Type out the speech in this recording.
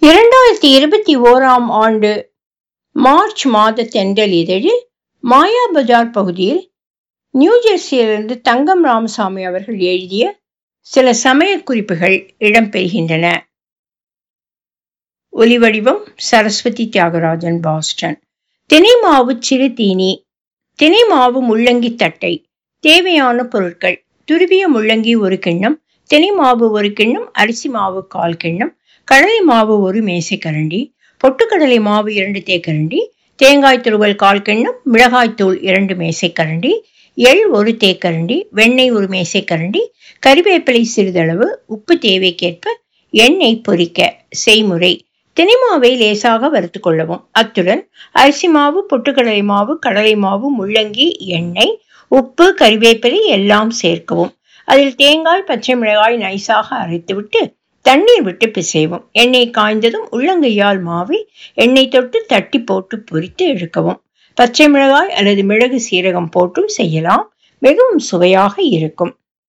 இரண்டாயிரத்தி இருபத்தி ஓராம் ஆண்டு மார்ச் மாத தென்றல் இதழில் மாயா பஜார் பகுதியில் நியூஜெர்சியிலிருந்து தங்கம் ராமசாமி அவர்கள் எழுதிய சில சமய குறிப்புகள் இடம்பெறுகின்றன ஒலிவடிவம் சரஸ்வதி தியாகராஜன் பாஸ்டன் தினை மாவு சிறு தீனி தினை மாவு முள்ளங்கி தட்டை தேவையான பொருட்கள் துருவிய முள்ளங்கி ஒரு கிண்ணம் தினை மாவு ஒரு கிண்ணம் அரிசி மாவு கால் கிண்ணம் கடலை மாவு ஒரு மேசைக்கரண்டி பொட்டுக்கடலை மாவு இரண்டு தேக்கரண்டி தேங்காய் துருவல் கால் கிண்ணம் மிளகாய்த்தூள் இரண்டு மேசைக்கரண்டி எள் ஒரு தேக்கரண்டி வெண்ணெய் ஒரு மேசைக்கரண்டி கறிவேப்பிலை சிறிதளவு உப்பு தேவைக்கேற்ப எண்ணெய் பொரிக்க செய்முறை தினைமாவை லேசாக வறுத்து கொள்ளவும் அத்துடன் அரிசி மாவு பொட்டுக்கடலை மாவு கடலை மாவு முள்ளங்கி எண்ணெய் உப்பு கறிவேப்பிலை எல்லாம் சேர்க்கவும் அதில் தேங்காய் பச்சை மிளகாய் நைஸாக அரைத்துவிட்டு தண்ணீர் விட்டு பிசைவும் எண்ணெய் காய்ந்ததும் உள்ளங்கையால் மாவி எண்ணெய் தொட்டு தட்டி போட்டு பொரித்து எடுக்கவும் பச்சை மிளகாய் அல்லது மிளகு சீரகம் போட்டும் செய்யலாம் மிகவும் சுவையாக இருக்கும்